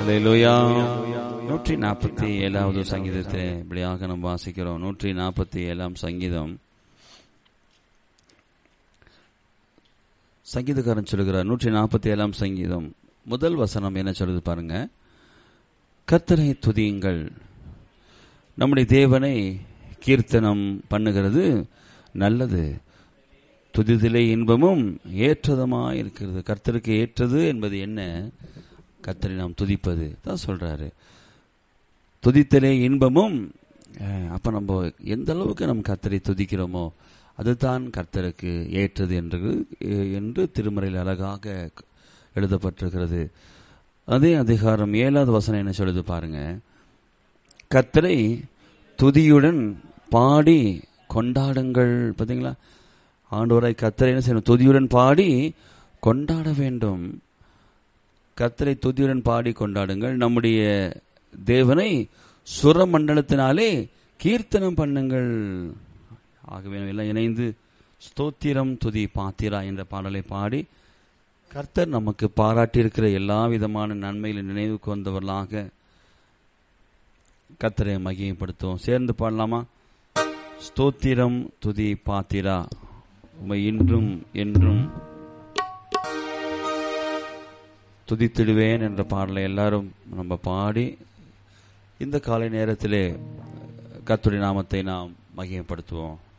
அல்லேலூயா நூற்றி நாற்பத்தி ஏழாவது சங்கீதத்தை இப்படியாக நாம் வாசிக்கிறோம் நூற்றி நாற்பத்தி ஏழாம் சங்கீதம் சங்கீதக்காரன் சொல்லுகிறார் நூற்றி நாற்பத்தி ஏழாம் சங்கீதம் முதல் வசனம் என்ன சொல்லுது பாருங்க கர்த்தரை துதியுங்கள் நம்முடைய தேவனை கீர்த்தனம் பண்ணுகிறது நல்லது துதிதிலே இன்பமும் ஏற்றதுமா இருக்கிறது கர்த்தருக்கு ஏற்றது என்பது என்ன கர்த்தரை நாம் துதிப்பது தான் சொல்றாரு துதித்தலே இன்பமும் அஹ், அப்ப நம்ம எந்த அளவுக்கு நம்ம கர்த்தரை துதிக்கிறோமோ அதுதான் கர்த்தருக்கு ஏற்றது என்று என்று திருமறையில் அழகாக எழுதப்பட்டிருக்கிறது அதே அதிகாரம் ஏழாவது வசனம் என்ன சொல்லுது பாருங்க கர்த்தரை துதியுடன் பாடி கொண்டாடுங்கள் பார்த்தீங்களா ஆண்டவரை கர்த்தரை என்ன செய்யணும் துதியுடன் பாடி கொண்டாட வேண்டும் கர்த்தரை துதியுடன் பாடி கொண்டாடுங்கள் நம்முடைய தேவனை சுரமண்டலத்தினாலே கீர்த்தனம் பண்ணுங்கள் ஆகவே நாம் எல்லாம் இணைந்து ஸ்தோத்திரம் துதி பாத்திரா என்ற பாடலை பாடி கர்த்தர் நமக்கு பாராட்டியிருக்கிற எல்லா விதமான நன்மைகளை நினைவுக்கு வந்தவர்களாக கர்த்தரை மகிமைப்படுத்துவோம் சேர்ந்து பாடலாமா ஸ்தோத்திரம் துதி பாத்திரா உமை இன்றும் என்றும் துதித்திடுவேன் என்ற பாடலை எல்லாரும் நம்ம பாடி இந்த காலை நேரத்திலே கர்த்தருடைய நாமத்தை நாம் மகிமைப்படுத்துவோம்